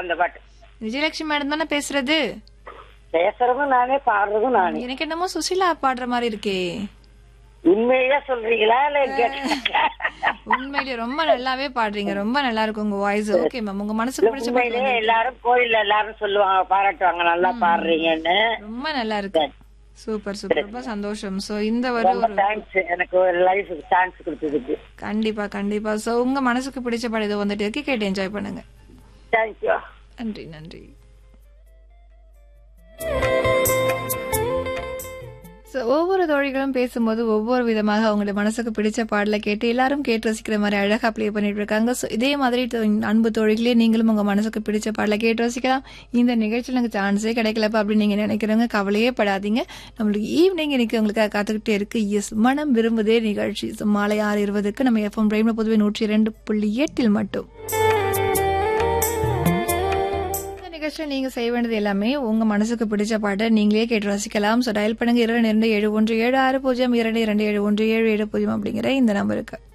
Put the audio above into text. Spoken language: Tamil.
அந்த பாட்டு விஜயலட்சுமி மேடம் தானே பேசுறது பேசுறதும் நானே பாடுறதும் நானே எனக்கு என்னமோ சுசிலா பாடுற மாதிரி இருக்கே உண்மையா சொல்றீங்களா இல்ல கேட்டா? உண்மையிலேயே ரொம்ப நல்லாவே பாடுறீங்க ரொம்ப நல்லா இருக்கு உங்க வாய்ஸ் ஓகே மேம் உங்க மனசுக்கு பிடிச்ச பாட்டு உண்மையிலேயே எல்லாரும் கோயில்ல எல்லாரும் சொல்லுவாங்க பாராட்டுவாங்க நல்லா பாடுறீங்கன்னு ரொம்ப நல்லா இருக்கு சூப்பர் சூப்பர் ரொம்ப சந்தோஷம் சோ இந்த ஒரு ரொம்ப ஒரு தேங்க்ஸ் எனக்கு ஒரு லைஃபுக்கு சான்ஸ் கொடுத்ததுக்கு கண்டிப்பா கண்டிப்பா சோ உங்க மனசுக்கு பிடிச்ச பாடம் இது வந்துட்டு இருக்கு கேட்டு என்ஜாய் பண்ணுங்க தேங்க்யூ நன்றி நன்றி ஸோ ஒவ்வொரு தோழிகளும் பேசும்போது ஒவ்வொரு விதமாக அவங்களுடைய மனசுக்கு பிடிச்ச பாடலை கேட்டு எல்லாரும் கேட்டு ரசிக்கிற மாதிரி அழகா ப்ளே பண்ணிட்டு இருக்காங்க ஸோ இதே மாதிரி தோ- அன்பு தோழிகளே நீங்களும் உங்க மனசுக்கு பிடிச்ச பாடலை கேட்டு ரசிக்கலாம் இந்த நிகழ்ச்சியில் எனக்கு சான்ஸே கிடைக்கலப்பா அப்படின்னு நீங்க நினைக்கிறவங்க கவலையே படாதீங்க நம்மளுக்கு ஈவினிங் இன்னைக்கு உங்களுக்கு காத்துக்கிட்டே இருக்கு எஸ் மனம் விரும்புதே நிகழ்ச்சி ஸோ மாலை ஆறு இருபதுக்கு நம்ம எஃப்எம் பிரைம்ல பொதுவே நூற்றி ரெண்டு புள்ளி எட்டில் மட்டும் இந்த நிகழ்ச்சியில் நீங்க செய்ய வேண்டியது எல்லாமே உங்க மனசுக்கு பிடிச்ச பாட்டை நீங்களே கேட்டு ரசிக்கலாம் ஸோ டயல் பண்ணுங்க இரண்டு இரண்டு ஏழு ஒன்று ஏழு ஆறு பூஜ்ஜியம் இரண்டு இரண்டு ஏழு ஒன்று ஏழு ஏழு பூஜ்ஜியம் அப்படிங்கிற இந்த நம்பருக்கு